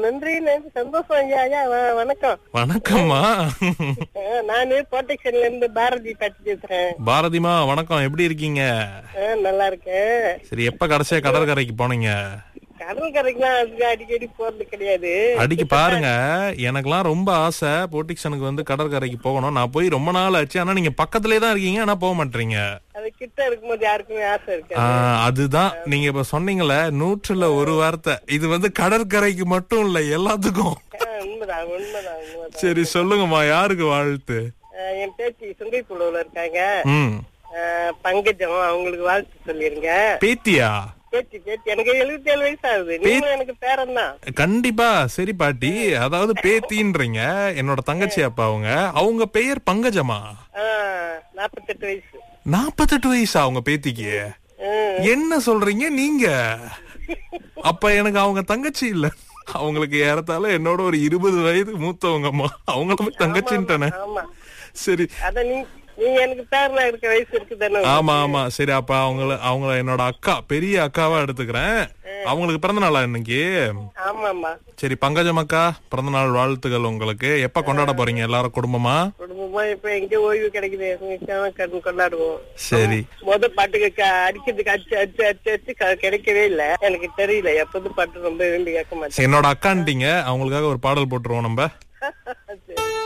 நன்றி நன்றி சந்தோஷம் ஐயா ஐயா வ- வணக்கம் வணக்கம்மா ஆ, நானு ப்ரொடெக்ஷன்ல இருந்து பாரதி பாட்டி பேசுறேன் பாரதிமா வணக்கம் எப்படி இருக்கீங்க ஆ, நல்லா இருக்கேன் சரி எப்ப கடைசியா கடற்கரைக்கு போனீங்க கடல் கரைக்கெல்லாம் அதுக்கு அடிக்கடி போறது கிடையாது அடிக்க பாருங்க எனக்கெல்லாம் ரொம்ப ஆசை போட்டிக்ஷனுக்கு வந்து கடற்கரைக்கு போகணும் நான் போய் ரொம்ப நாள் ஆச்சு ஆனா நீங்க பக்கத்துலயே தான் இருக்கீங்க ஆனா போக மாட்டீங்க அது கிட்ட இருக்கும்போது யாருக்குமே ஆசை இருக்கு ஆ, அதுதான் நீங்க இப்ப சொன்னீங்கல்ல நூற்றுல ஒரு வார்த்தை இது வந்து கடற்கரைக்கு மட்டும் இல்ல எல்லாத்துக்கும் ஆ, உண்மைதான் உண்மைதான் உண்மைதான் சரி சொல்லுங்கம்மா யாருக்கு வாழ்த்து ஆ, என் பேத்தி சுங்கை குழுவுல இருக்காங்க ம் ஆ, பங்கஜம் அவங்களுக்கு வாழ்த்து சொல்லிருங்க பேத்தியா பேத்தி பேத்தி எனக்கு எழுபத்தி ஏழு வயசு ஆகுது நீங்களும் எனக்கு பேரன் தான் கண்டிப்பா சரி பாட்டி அதாவது பேத்தின்றீங்க என்னோட தங்கச்சி அப்பா அவங்க அவங்க பெயர் பங்கஜமா நாப்பத்தெட்டு வயசு நாப்பத்தெட்டு வயசா அவங்க பேத்திக்கு ம். என்ன சொல்றீங்க நீங்க அப்ப எனக்கு அவங்க தங்கச்சி இல்ல அவங்களுக்கு ஏறத்தால என்னோட ஒரு இருபது வயது மூத்தவங்கம்மா அவங்கள போய் தங்கச்சின்ட்டானே ஆமா சரி அத நீ நீங்க எனக்கு பேரனா இருக்க வயசு இருக்குதானே ஆமா ஆமா சரி அப்ப அவங்கள அவங்கள என்னோட அக்கா பெரிய அக்காவா எடுத்துக்கிறேன் அவங்களுக்கு பிறந்த நாளா இன்னைக்கு ஆமாமா சரி பங்கஜம் அக்கா பிறந்த நாள் வாழ்த்துக்கள் உங்களுக்கு எப்ப கொண்டாட போறீங்க எல்லாரும் குடும்பமா குடும்பமா இப்ப எங்க ஓய்வு கிடைக்குது நிச்சயமா கண் கொண்டாடுவோம் சரி முத பாட்டுக்கு க- அடிக்கிறதுக்கு அடிச்சு அடிச்சு அடிச்சு அடிச்சு க- கிடைக்கவே இல்ல எனக்கு தெரியல எப்போது பாட்டு ரொம்ப விரும்பி கேட்க மாட்டேன் என்னோட அக்கான்ட்டீங்க அவங்களுக்காக ஒரு பாடல் போட்டுருவோம் நம்ம சரி